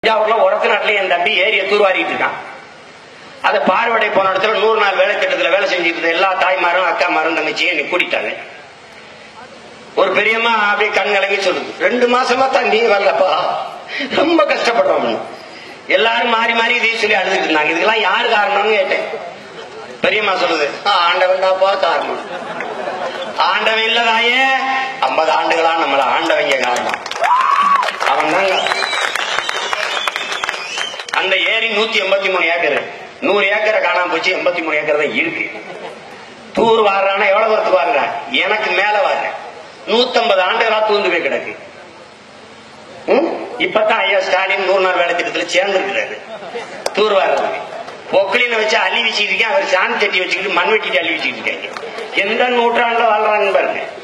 தஞ்சாவூர்ல உரத்து நாட்டுல என் தம்பி ஏரிய தூர்வாரிட்டு இருக்கான் அதை பார்வடை போன இடத்துல நூறு நாள் வேலை திட்டத்துல வேலை செஞ்சுட்டு இருந்த எல்லா தாய்மாரும் அக்காமாரும் தங்கச்சியும் என்னை கூட்டிட்டாங்க ஒரு பெரியம்மா அப்படியே கண் கலங்கி சொல்லுது ரெண்டு மாசமா தண்ணி வரலப்பா ரொம்ப கஷ்டப்படுறோம் எல்லாரும் மாறி மாறி இதை சொல்லி அழுதுட்டு இருந்தாங்க இதுக்கெல்லாம் யாரு காரணம்னு கேட்டேன் பெரியம்மா சொல்லுது "ஆ, ஆண்டவன் தான்ப்பா காரணம் ஆண்டவன் இல்லதாயே ஐம்பது ஆண்டுகளா நம்மள ஆண்டவங்க காரணம் அவன் தாங்க அந்த ஏரி நூத்தி எண்பத்தி மூணு ஏக்கர் நூறு ஏக்கரை காணாம போச்சு எண்பத்தி மூணு ஏக்கர் தான் இருக்கு தூர் வாடுறானா எவ்வளவு வருத்துக்கு வாடுறான் எனக்கு மேல வாடுறேன் நூத்தம்பது ஆண்டுகளா தூந்து போய் கிடக்கு ம்? இப்பதான் ஐயா ஸ்டாலின் நூறு நாள் வேலை திட்டத்துல சேர்ந்துருக்கிறாரு தூர் வாடுறதுக்கு பொக்கலின வச்சு அள்ளி வச்சுட்டு இருக்கேன் அவர் சாணி தட்டி வச்சுக்கிட்டு மண் வெட்டிட்டு அள்ளி வச்சுக்கிட்டு இருக்காங்க எந்த நூற்றாண்டுல வாழ்றாங்கன்னு பாருங்க